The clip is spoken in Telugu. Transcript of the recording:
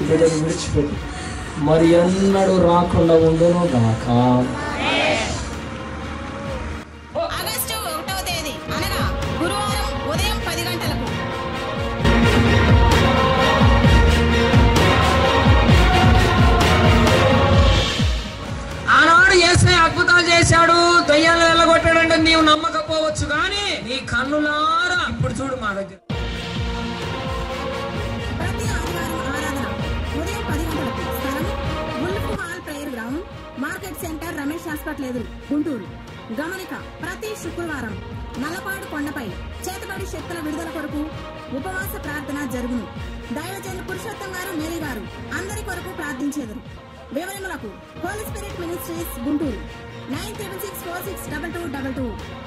బిడ్డను విడిచిపెట్టి మరి ఎన్నడూ రాకుండా ఉండును గాక ఆగస్టు ఒకటవ తేదీ అనగా గురువారం ఉదయం పది గంటలకు ఆనాడు ఏసై అద్భుతాలు చేశాడు దయ్యాలు వెళ్ళగొట్టాడంటే నీవు నమ్మకపోవచ్చు కానీ నీ కన్నులారా ఇప్పుడు చూడు మా దగ్గర ప్రతి ఆదివారం ఆరాధన ఉదయం పది గంటలకు స్థలం Wolf Hall prayer ground market centre Ramesh hospital ఎదురు గుంటూరు గమనిక ప్రతి శుక్రవారం నల్లపాడు కొండపై చేతబడి శక్తుల విడుదల కొరకు ఉపవాస ప్రార్థన జరుగును దైవజన్ పురుషోత్తం గారు మేరీ గారు అందరి కొరకు ప్రార్థించేదరు వివరములకు Holy Spirit Ministries Guntur nine triple six four six double two double two